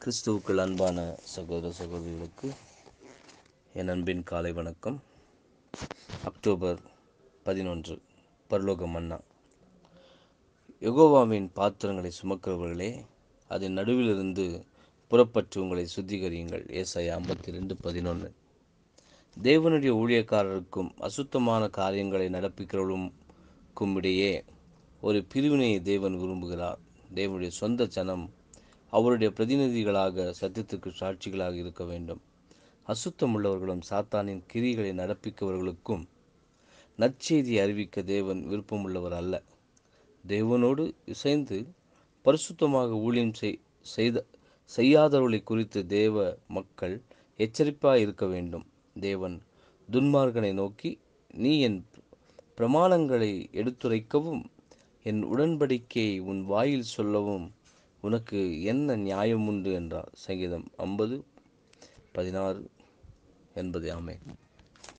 கிறிஸ்துவுக்குள் அன்பான சகோதர சகோதரிகளுக்கு என் அன்பின் காலை வணக்கம் அக்டோபர் பதினொன்று பரலோக மன்னா யெகோவாவின் பாத்திரங்களை சுமக்கிறவர்களே அதன் நடுவிலிருந்து புறப்பட்டு உங்களை சுத்திகரியுங்கள் ஏசாயா ஐம்பத்தி ரெண்டு பதினொன்று தேவனுடைய ஊழியக்காரருக்கும் அசுத்தமான காரியங்களை நடப்பிக்கிறவர்களுக்கும் இடையே ஒரு பிரிவினையை தேவன் விரும்புகிறார் தேவனுடைய சொந்த ஜனம் அவருடைய பிரதிநிதிகளாக சத்தியத்துக்கு சாட்சிகளாக இருக்க வேண்டும் அசுத்தமுள்ளவர்களும் சாத்தானின் கிரிகளை நடப்பிக்கவர்களுக்கும் நற்செய்தியை அறிவிக்க தேவன் விருப்பமுள்ளவர் அல்ல தேவனோடு இசைந்து பரிசுத்தமாக ஊழியம் செய் செய்த செய்யாதவர்களை குறித்து தேவ மக்கள் எச்சரிப்பாக இருக்க வேண்டும் தேவன் துன்மார்கனை நோக்கி நீ என் பிரமாணங்களை எடுத்துரைக்கவும் என் உடன்படிக்கையை உன் வாயில் சொல்லவும் உனக்கு என்ன நியாயம் உண்டு என்றார் சங்கீதம் ஐம்பது பதினாறு என்பது ஆமை